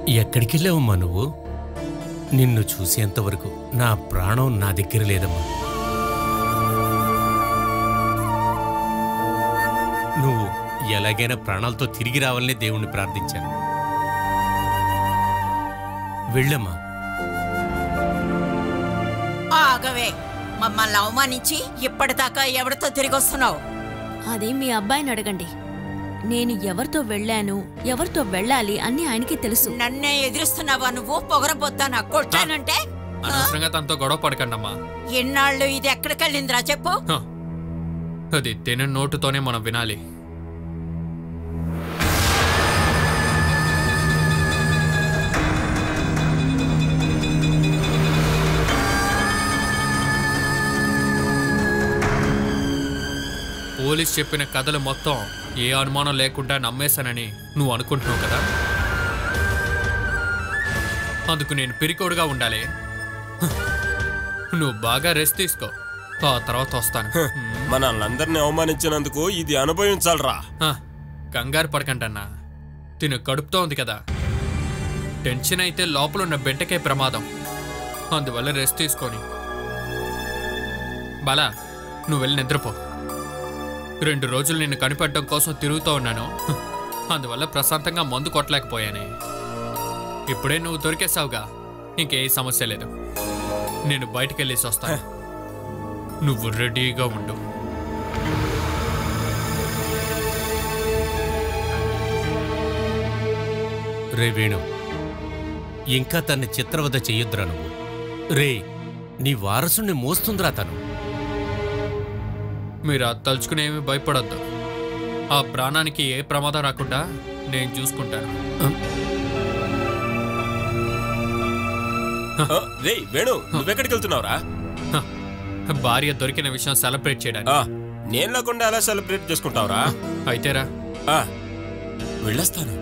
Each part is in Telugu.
ఎక్కడికి వెళ్ళావమ్మా నువ్వు నిన్ను చూసేంతవరకు నా ప్రాణం నా దగ్గర లేదమ్మా నువ్వు ఎలాగైనా ప్రాణాలతో తిరిగి రావాలని దేవుణ్ణి ప్రార్థించాను వెళ్ళమ్మా ఆగవే మమ్మల్ని అవమానించి ఇప్పటిదాకా ఎవరితో తిరిగి వస్తున్నావు అది మీ అబ్బాయిని అడగండి నేను ఎవరితో వెళ్ళాను ఎవరితో వెళ్ళాలి అన్ని ఆయనకి తెలుసు నన్నే ఎదిరిస్తున్నావా నువ్వు పొగరబోతానా కొట్టానంటే అనవసరంగా తనతో గొడవ పడకండి అమ్మా ఎన్నాళ్ళు ఇది ఎక్కడికెళ్ళిందిరా చెప్పు హ. అది తిన నోటుతోనే మనం వినాలి పోలీస్ చెప్పిన కథలు మొత్తం ఏ అనుమానం లేకుండా నమ్మేశానని నువ్వు అనుకుంటున్నావు కదా అందుకు నేను పిరికోడుగా ఉండాలి హ. నువ్వు బాగా రెస్ట్ తీసుకో ఆ తర్వాత వస్తాను మనల్ని అవమానించినందుకు ఇది అనుభవించాలరా హ, కంగారు పడకంటన్నా తిను కడుపుతో ఉంది కదా టెన్షన్ అయితే లోపల ఉన్న బిడ్డకే ప్రమాదం అందువల్ల రెస్ట్ తీసుకొని బాలా నువ్వు వెళ్ళి నిద్రపో రెండు రోజులు నిన్ను కనిపెట్టడం కోసం తిరుగుతూ ఉన్నాను హ, అందువల్ల ప్రశాంతంగా మందు కొట్టలేకపోయానే ఇప్పుడే నువ్వు దొరికేసావుగా ఇంకే సమస్య లేదు నేను బయటికి వెళ్ళేసి వస్తాను నువ్వు రెడీగా ఉండు రే వేణు ఇంకా తన్ని చిత్రవద చెయ్యొద్దురా నువ్వు రే నీ వారసుని మోస్తుందిరా తను మీరు అది తలుచుకునేమి భయపడొద్దు ఆ ప్రాణానికి ఏ ప్రమాదం రాకుండా నేను చూసుకుంటాను రే వేణు నువ్వెక్కడికి వెళ్తున్నావురా హ, భార్య దొరికిన విషయం సెలబ్రేట్ చేయడానికి ఆ, నేను లేకుండా ఎలా సెలబ్రేట్ చేసుకుంటావురా అయితేరా ఆ, వెళ్ళొస్తాను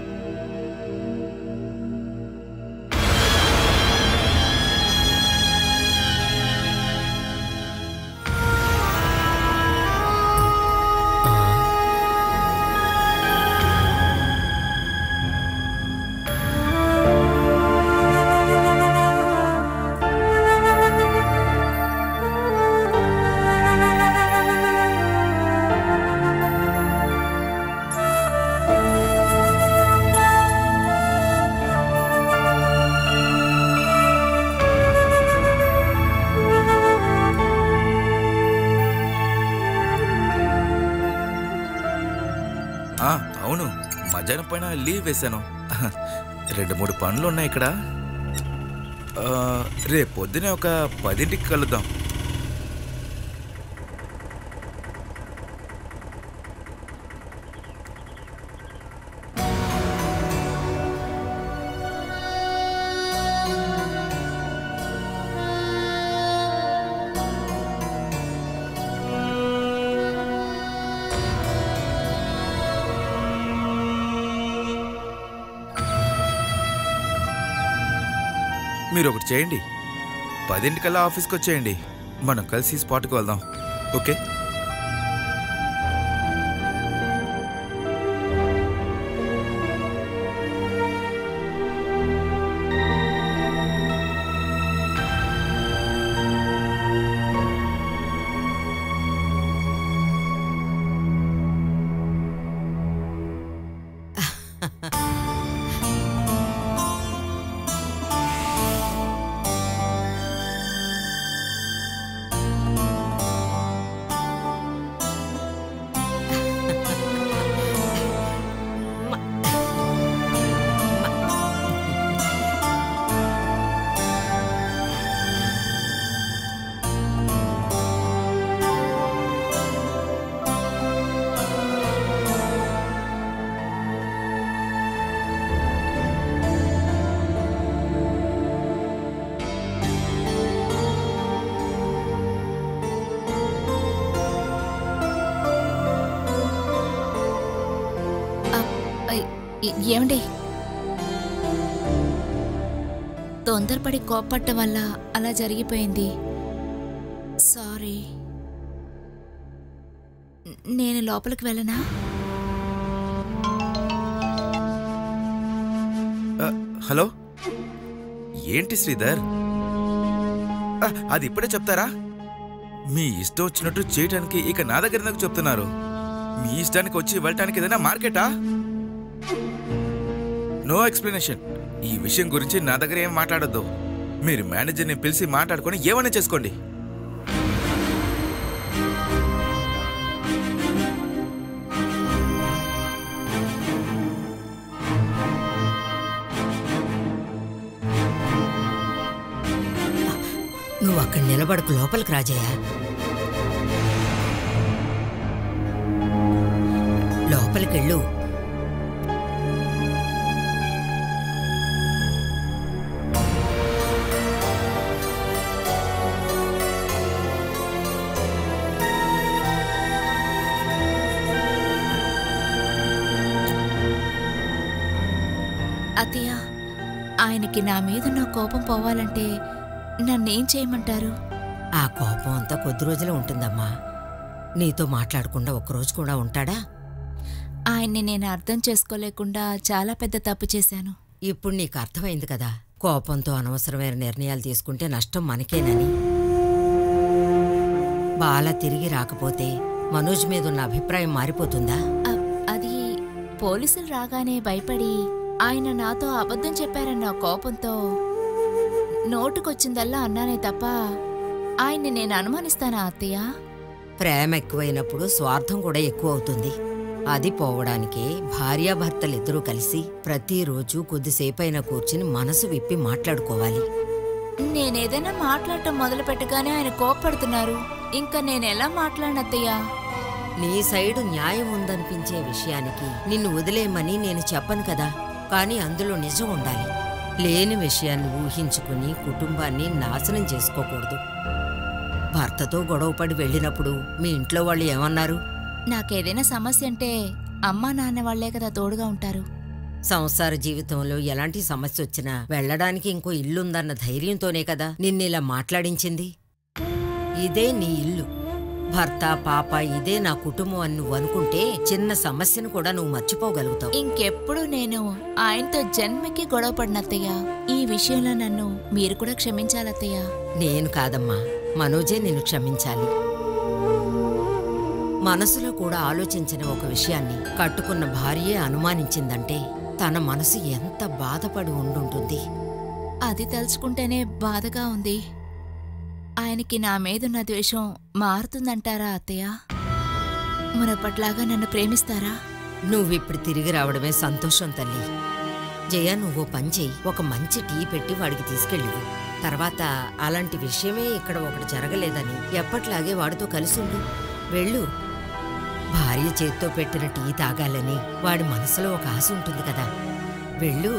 ఆ, అవును మధ్యాహ్నం పైన లీవ్ వేశాను రెండు మూడు పనులు ఉన్నాయి ఇక్కడ ఆ, రేపు పొద్దునే ఒక పదింటికి కలుద్దాం మీరు ఒకటి చేయండి పదింటికల్లా ఆఫీస్కి వచ్చేయండి మనం కలిసి స్పాట్కి వెళ్దాం ఓకే ఏ- ఏమండి తొందరపడి కోప్పట్టం వల్ల అలా జరిగిపోయింది సారీ న- నేను లోపలికి వెళ్ళనా ఆ, హలో ఏంటి శ్రీధర్ ఆ, అది ఇప్పుడే చెప్తారా మీ ఇష్టం వచ్చినట్టు చేయటానికి ఇక నా దగ్గర ఎందుకు చెప్తున్నారు మీ ఇష్టానికి వచ్చి వెళ్ళటానికి ఏదైనా మార్కెటా నో ఎక్స్ప్లెనేషన్ ఈ విషయం గురించి నా దగ్గర ఏం మాట్లాడొద్దు మీరు మేనేజర్ని పిలిచి మాట్లాడుకొని ఏమైనా చేసుకోండి నువ్వు అక్కడ నిలబడకు లోపలికి రాజయ్యా లోపలికెళ్ళు అత్తయ్య ఆయనకి నా మీదున్న కోపం పోవాలంటే నన్నేం చేయమంటారు ఆ కోపం అంతా కొద్ది రోజులే ఉంటుందమ్మా నీతో మాట్లాడకుండా ఒక్కరోజు కూడా ఉంటాడా ఆయన్ని నేను అర్థం చేసుకోలేకుండా చాలా పెద్ద తప్పు చేశాను ఇప్పుడు నీకు అర్థమైంది కదా కోపంతో అనవసరమైన నిర్ణయాలు తీసుకుంటే నష్టం మనకేనని బాల తిరిగి రాకపోతే మనోజ్ మీద ఉన్న అభిప్రాయం మారిపోతుందా అ- అది పోలీసులు రాగానే భయపడి ఆయన నాతో అబద్ధం చెప్పారన్న కోపంతో నోటుకొచ్చిందల్లా అన్నానే తప్ప ఆయన్ని నేను అనుమానిస్తానా అత్తయ్య ప్రేమ ఎక్కువైనప్పుడు స్వార్థం కూడా ఎక్కువ అవుతుంది అది పోవడానికి భార్యాభర్తలిద్దరూ కలిసి ప్రతిరోజు కొద్దిసేపైనా కూర్చుని మనసు విప్పి మాట్లాడుకోవాలి నేనేదైనా మాట్లాడటం మొదలు పెట్టగానే ఆయన కోప్పడుతున్నారు ఇంకా నేనెలా మాట్లాడనత్తయ్యా నీ సైడు న్యాయం ఉందనిపించే విషయానికి నిన్ను వదిలేయమని నేను చెప్పను కదా కానీ అందులో నిజం ఉండాలి లేని విషయాన్ని ఊహించుకుని కుటుంబాన్ని నాశనం చేసుకోకూడదు భర్తతో గొడవపడి వెళ్ళినప్పుడు మీ ఇంట్లో వాళ్ళు ఏమన్నారు నాకేదైనా సమస్య అంటే అమ్మా నాన్న వాళ్లే కదా తోడుగా ఉంటారు సంసార జీవితంలో ఎలాంటి సమస్య వచ్చినా వెళ్ళడానికి ఇంకో ఇల్లుందన్న ధైర్యంతోనే కదా నిన్నిలా మాట్లాడించింది ఇదే నీ ఇల్లు భర్త పాప ఇదే నా కుటుంబం అని నువ్వు అనుకుంటే చిన్న సమస్యను కూడా నువ్వు మర్చిపోగలుగుతావు ఇంకెప్పుడు నేను ఆయనతో జన్మకి గొడవ పడినత్తయ్య ఈ విషయంలో నన్ను మీరు కూడా క్షమించాలత్తయ్య నేను కాదమ్మా మనోజే నిన్ను క్షమించాలి మనసులో కూడా ఆలోచించిన ఒక విషయాన్ని కట్టుకున్న భార్యే అనుమానించిందంటే తన మనసు ఎంత బాధపడి ఉండుంటుంది అది తలుచుకుంటేనే బాధగా ఉంది ఆయనకి నా మీదున్న ద్వేషం మారుతుందంటారా అత్తయ్య మునపట్లాగా నన్ను ప్రేమిస్తారా నువ్విప్పుడు తిరిగి రావడమే సంతోషం తల్లి జయ నువ్వు పని చెయ్యి ఒక మంచి టీ పెట్టి వాడికి తీసుకెళ్ళివు తర్వాత అలాంటి విషయమే ఇక్కడ ఒకటి జరగలేదని ఎప్పట్లాగే వాడితో కలిసి ఉండు వెళ్ళు భార్య చేత్తో పెట్టిన టీ తాగాలని వాడి మనసులో ఒక ఆశ ఉంటుంది కదా వెళ్ళు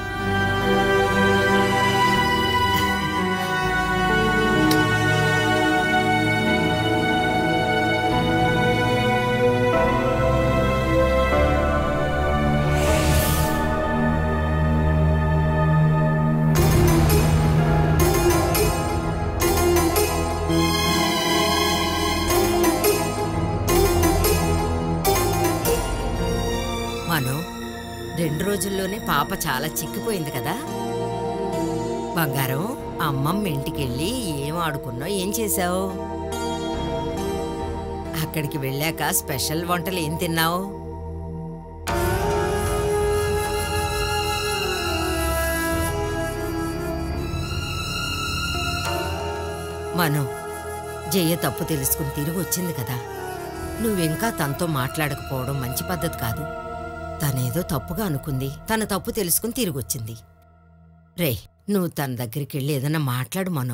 మను రెండు రోజుల్లోనే పాప చాలా చిక్కిపోయింది కదా బంగారం అమ్మమ్మ ఇంటికెళ్ళి ఏం ఆడుకున్నావు ఏం చేశావు అక్కడికి వెళ్ళాక స్పెషల్ వంటలు ఏం తిన్నావు మను జయ తప్పు తెలుసుకుని తిరిగి వచ్చింది కదా నువ్వింకా తనతో మాట్లాడకపోవడం మంచి పద్ధతి కాదు తనేదో తప్పుగా అనుకుంది తన తప్పు తెలుసుకుని తిరిగి వచ్చింది రే నువ్వు తన దగ్గరికి వెళ్ళి ఏదైనా మాట్లాడు మనో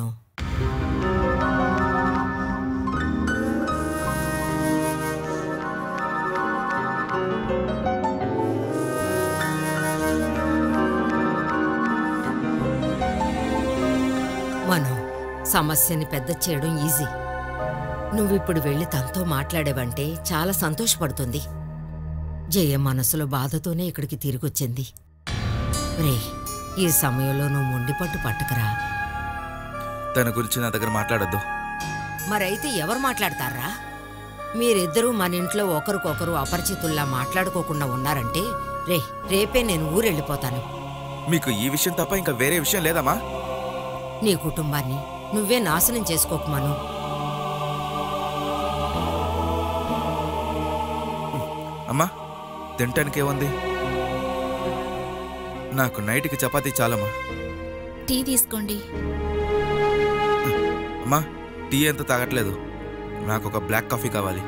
మనో సమస్యని పెద్ద చేయడం ఈజీ నువ్విప్పుడు వెళ్ళి తనతో మాట్లాడేవంటే చాలా సంతోషపడుతుంది జయ మనసులో బాధతోనే ఇక్కడికి తిరిగొచ్చింది రే ఈ సమయంలో నువ్వు మొండిపట్టు పట్టకరా తన గురించి నా దగ్గర మాట్లాడొద్దు మరైతే ఎవరు మాట్లాడతారా మీరిద్దరూ మన ఇంట్లో ఒకరికొకరు అపరిచితుల్లా మాట్లాడుకోకుండా ఉన్నారంటే రే రేపే నేను ఊరెళ్ళిపోతాను మీకు ఈ విషయం తప్ప ఇంకా వేరే విషయం లేదమ్మా నీ కుటుంబాన్ని నువ్వే నాశనం చేసుకోకు మను అమ్మా తినటానికి ఏముంది నాకు నైట్కి చపాతీ చాలమ్మా టీ తీసుకోండి అమ్మా టీ ఎంత తాగట్లేదు నాకు ఒక బ్లాక్ కాఫీ కావాలి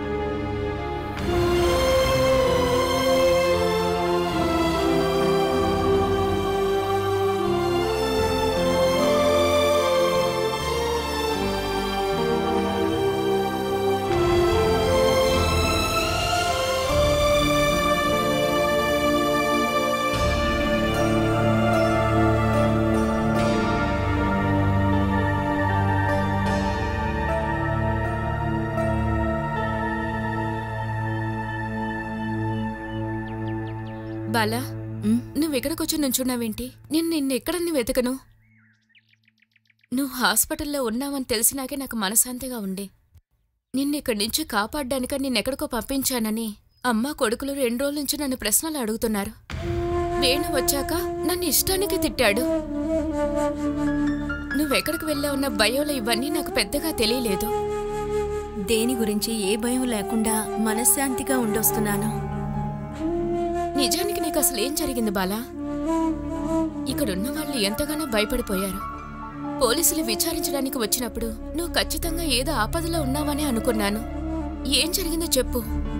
బాలా ఉమ్, నువ్వు ఎక్కడికి వచ్చి నుంచున్నావేంటి నేను నిన్ను ఎక్కడని వెతకను నువ్వు హాస్పిటల్లో ఉన్నావని తెలిసినాకే నాకు మనశాంతిగా ఉండే నిన్ను ఇక్కడి నుంచి కాపాడ్డానిక నిన్నెక్కడికో పంపించానని అమ్మ కొడుకులు రెండు రోజుల నుంచి నన్ను ప్రశ్నలు అడుగుతున్నారు వేణు వచ్చాక నన్ను ఇష్టానికి తిట్టాడు నువ్వెక్కడికి వెళ్ళావున్న భయంలో ఇవన్నీ నాకు పెద్దగా తెలియలేదు దేని గురించి ఏ భయం లేకుండా మనశ్శాంతిగా ఉండొస్తున్నాను నిజానికి నీకు అసలు ఏం జరిగింది బాలా ఇక్కడున్న వాళ్ళు ఎంతగానో భయపడిపోయారు పోలీసులు విచారించడానికి వచ్చినప్పుడు నువ్వు ఖచ్చితంగా ఏదో ఆపదలో ఉన్నావని అనుకున్నాను ఏం జరిగిందో చెప్పు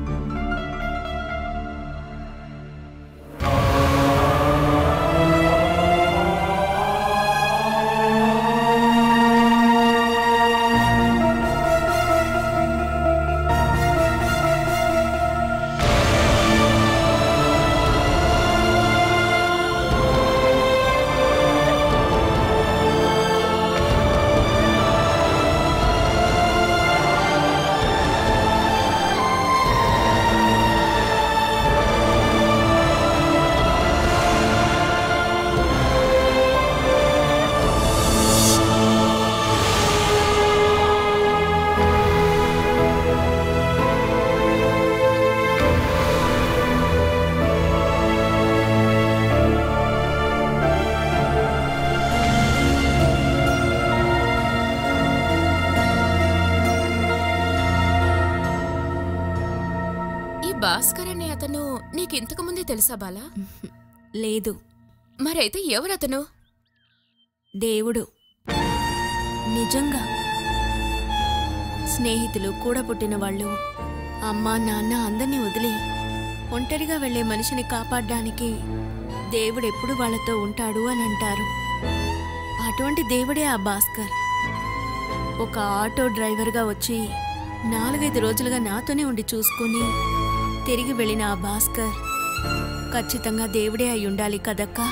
ఈ భాస్కర్ అనే అతను నీకు ఇంతకు ముందే తెలుసా బాలా లేదు మరైతే ఎవరతను దేవుడు నిజంగా స్నేహితులు కూడా పుట్టిన వాళ్ళు అమ్మ నాన్న అందరినీ వదిలి ఒంటరిగా వెళ్ళే మనిషిని కాపాడడానికి దేవుడు ఎప్పుడు వాళ్ళతో ఉంటాడు అని అంటారు అటువంటి దేవుడే ఆ భాస్కర్ ఒక ఆటో డ్రైవర్గా వచ్చి నాలుగైదు రోజులుగా నాతోనే ఉండి చూసుకుని తిరిగి వెళ్ళిన ఆ భాస్కర్ ఖచ్చితంగా దేవుడే అయి ఉండాలి కదక్కా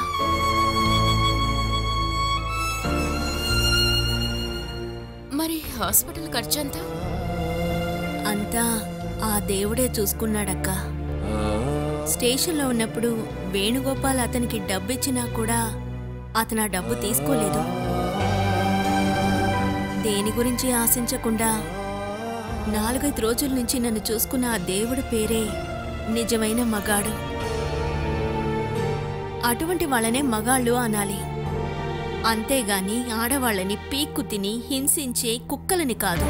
మరి హాస్పిటల్ ఖర్చంతా అంతా ఆ దేవుడే చూసుకున్నాడక్క స్టేషన్లో ఉన్నప్పుడు వేణుగోపాల్ అతనికి డబ్బిచ్చినా కూడా అతను ఆ డబ్బు తీసుకోలేదు దేని గురించి ఆశించకుండా నాలుగైదు రోజుల నుంచి నన్ను చూసుకున్న ఆ దేవుడి పేరే నిజమైన మగాడు అటువంటి వాళ్ళనే మగాళ్ళు అనాలి అంతేగాని ఆడవాళ్ళని పీక్కు తిని హింసించే కుక్కలని కాదు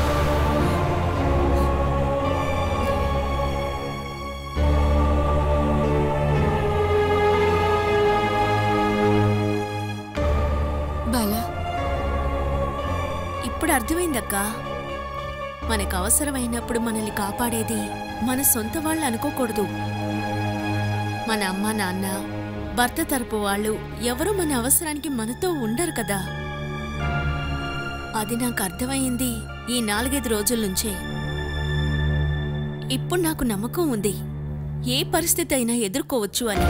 బాలా ఇప్పుడు అర్థమైందక్కా మనకు అవసరమైనప్పుడు మనల్ని కాపాడేది మన సొంత వాళ్ళు అనుకోకూడదు మన అమ్మ నాన్న భర్త తరపు వాళ్ళు ఎవరు మన అవసరానికి మనతో ఉండరు కదా అది నాకు అర్థమైంది ఈ నాలుగైదు రోజుల నుంచే ఇప్పుడు నాకు నమ్మకం ఉంది ఏ పరిస్థితి అయినా ఎదుర్కోవచ్చు అని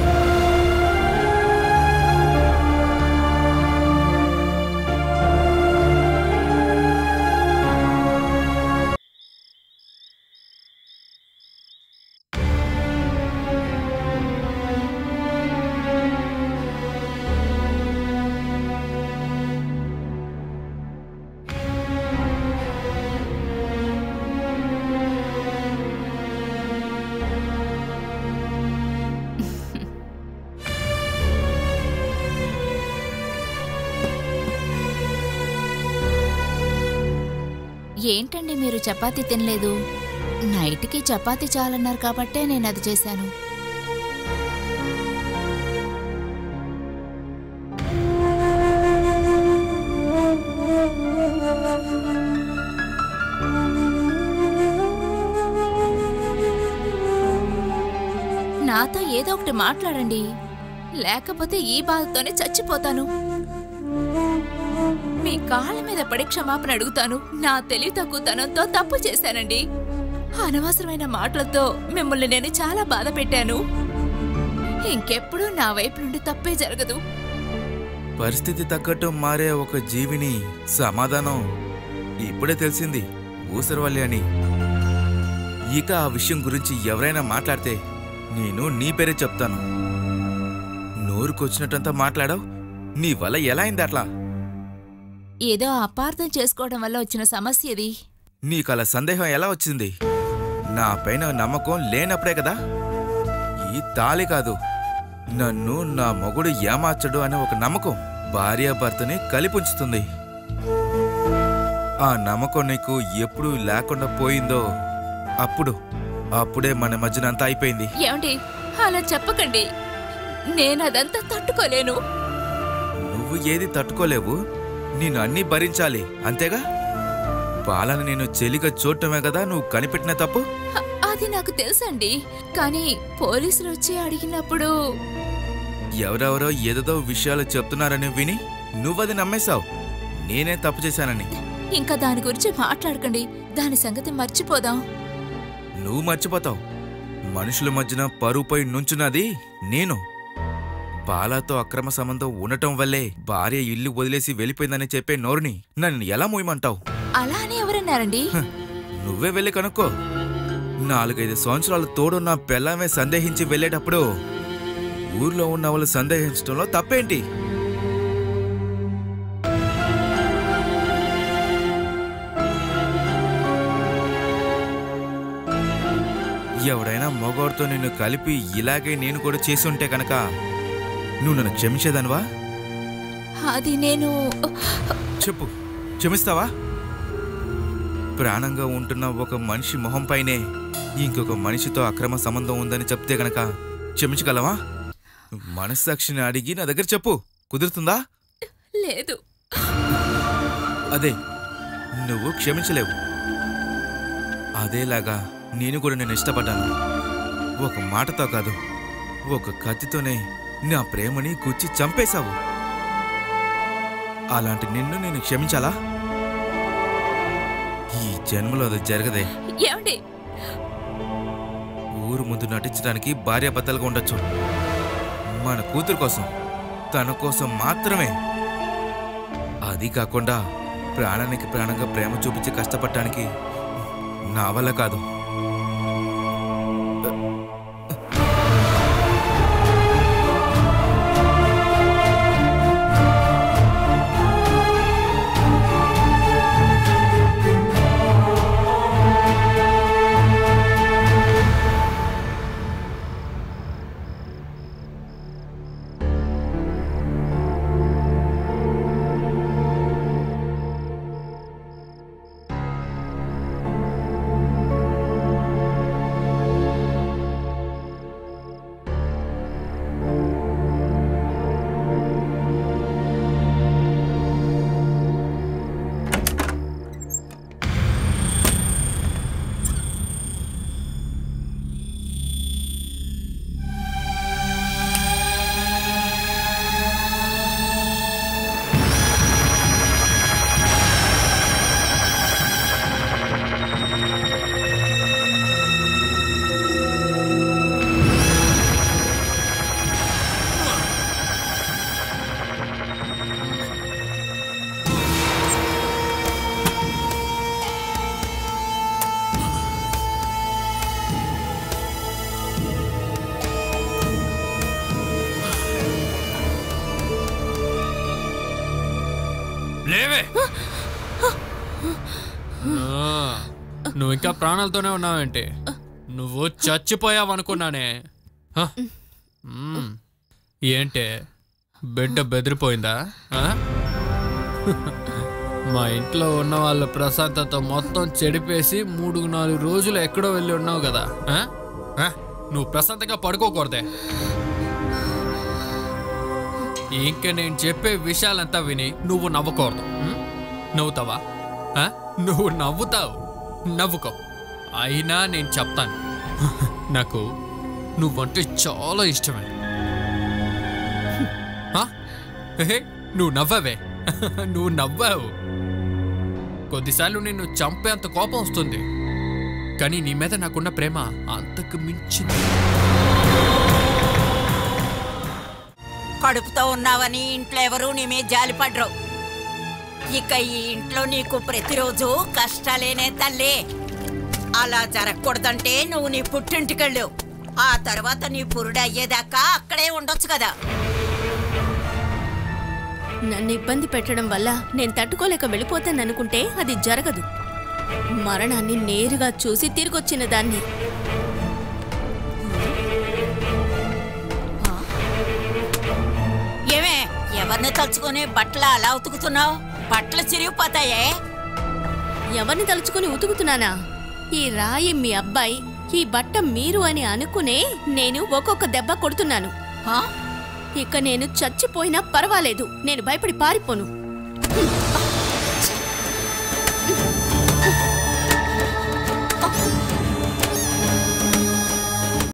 ఏంటండి మీరు చపాతీ తినలేదు నైట్కి చపాతీ చాలన్నారు కాబట్టే నేను అది చేశాను నాతో ఏదో ఒకటి మాట్లాడండి లేకపోతే ఈ బాధతోనే చచ్చిపోతాను మీ కాళ్ళ మీద పడి క్షమాపణ అడుగుతాను నా తెలివి తక్కువతనంతో తప్పు చేశానండి అనవసరమైన మాటలతో మిమ్మల్ని నేను చాలా బాధ పెట్టాను ఇంకెప్పుడు నా వైపు నుండి తప్పే జరగదు పరిస్థితి తగ్గట్టు మారే ఒక జీవిని సమాధానం ఇప్పుడే తెలిసింది ఊసరవల్లి అని ఇక ఆ విషయం గురించి ఎవరైనా మాట్లాడితే నేను నీ పేరే చెప్తాను నోరుకొచ్చినట్టంతా మాట్లాడావు నీ వల్ల ఎలా అయింది అట్లా ఏదో అపార్థం చేసుకోవడం వల్ల వచ్చిన సమస్య ఇది నీకు అలా సందేహం ఎలా వచ్చింది నా పైన నమ్మకం లేనప్పుడే కదా ఈ తాళి కాదు నన్ను నా మొగుడు ఏమార్చడు అనే ఒక నమ్మకం భార్యాభర్తని కలిపుంచుతుంది ఆ నమ్మకం నీకు ఎప్పుడు లేకుండా పోయిందో అప్పుడు అప్పుడే మన మధ్యన అంతా అయిపోయింది ఏమండి అలా చెప్పకండి నేను అదంతా తట్టుకోలేను నువ్వు ఏది తట్టుకోలేవు నేను అన్నీ భరించాలి అంతేగా పాలను నేను చెలిగా చూడటమే కదా నువ్వు కనిపెట్టిన తప్పు అ- అది నాకు తెలుసండి కానీ పోలీసులు వచ్చి అడిగినప్పుడు ఎవరెవరో ఏదేదో విషయాలు చెప్తున్నారని విని నువ్వది నమ్మేశావు నేనే తప్పు చేశానని ఇంకా దాని గురించి మాట్లాడకండి దాని సంగతి మర్చిపోదాం నువ్వు మర్చిపోతావు మనుషుల మధ్యన పరువుపై నుంచున్నది నేను బాలాతో అక్రమ సంబంధం ఉండటం వల్లే భార్య ఇల్లు వదిలేసి వెళ్ళిపోయిందని చెప్పే నోరుని నన్ను ఎలా మోయమంటావు అలా అని ఎవరన్నారండి హ, నువ్వే వెళ్ళి కనుక్కో నాలుగైదు సంవత్సరాలు తోడున్న పెళ్ళామే సందేహించి వెళ్ళేటప్పుడు ఊర్లో ఉన్న వాళ్ళు సందేహించడంలో తప్పేంటి ఎవడైనా మగవాడితో నిన్ను కలిపి ఇలాగే నేను కూడా చేసి ఉంటే కనుక నువ్వు నన్ను క్షమించేదానివా అది నేను చెప్పు క్షమిస్తావా ప్రాణంగా ఉంటున్న ఒక మనిషి మొహంపైనే ఇంకొక మనిషితో అక్రమ సంబంధం ఉందని చెప్తే గనక క్షమించగలవా మనస్సాక్షిని అడిగి నా దగ్గర చెప్పు కుదురుతుందా లేదు అదే నువ్వు క్షమించలేవు అదేలాగా నేను కూడా నేను ఇష్టపడ్డాను ఒక మాటతో కాదు ఒక కత్తితోనే నా ప్రేమని కూర్చి చంపేశావు అలాంటి నిన్ను నేను క్షమించాలా ఈ జన్మలో అది జరగదే ఏమండి ఊరు ముందు నటించడానికి భార్యాభర్తలుగా ఉండొచ్చు మన కూతురు కోసం తన కోసం మాత్రమే అది కాకుండా ప్రాణానికి ప్రాణంగా ప్రేమ చూపించి కష్టపడటానికి నా వల్ల కాదు లేవే ఆ, నువ్వు ఇంకా ప్రాణాలతోనే ఉన్నావేంటి నువ్వు చచ్చిపోయావనుకున్నానే హ? మ్మ్. ఏంటే బిడ్డ బెదిరిపోయిందా ఆ? మా ఇంట్లో ఉన్న వాళ్ళ ప్రశాంతత మొత్తం చెడిపేసి మూడు నాలుగు రోజులు ఎక్కడో వెళ్ళి ఉన్నావు కదా ఆ? ఆ? నువ్వు ప్రశాంతంగా పడుకోకూడదే ఇంక నేను చెప్పే విషయాలంతా విని నువ్వు నవ్వకూడదు ఉం? నవ్వుతావా ఆ? నువ్వు నవ్వుతావు నవ్వుకో అయినా నేను చెప్తాను నాకు నువ్వంటే చాలా ఇష్టమే ఆ? హే, నువ్వు నవ్వవే నువ్వు నవ్వావు కొద్దిసార్లు నిన్ను చంపేంత కోపం వస్తుంది కానీ నీ మీద నాకున్న ప్రేమ అంతకు మించింది కడుపుతో ఉన్నావని ఇంట్లో ఎవరూ నీ మీద జాలిపడ్రు ఇక ఈ ఇంట్లో నీకు ప్రతిరోజు కష్టాలేనే తల్లి అలా జరగకూడదంటే నువ్వు నీ పుట్టింటికెళ్ళు ఆ తర్వాత నీ పురుడు అయ్యేదాకా అక్కడే ఉండొచ్చు కదా నన్ను ఇబ్బంది పెట్టడం వల్ల నేను తట్టుకోలేక వెళ్ళిపోతాననుకుంటే అది జరగదు మరణాన్ని నేరుగా చూసి తిరిగొచ్చిన దాన్ని ఏమే ఎవరిని తలుచుకొని బట్టలు అలా ఉతుకుతున్నావు బట్టలు చిరిగిపోతాయే ఎవరిని తలుచుకొని ఉతుకుతున్నానా ఈ రాయి మీ అబ్బాయి ఈ బట్ట మీరు అని అనుకునే నేను ఒక్కొక్క దెబ్బ కొడుతున్నాను ఆ? ఇక నేను చచ్చిపోయినా పర్వాలేదు నేను భయపడి పారిపోను ఆ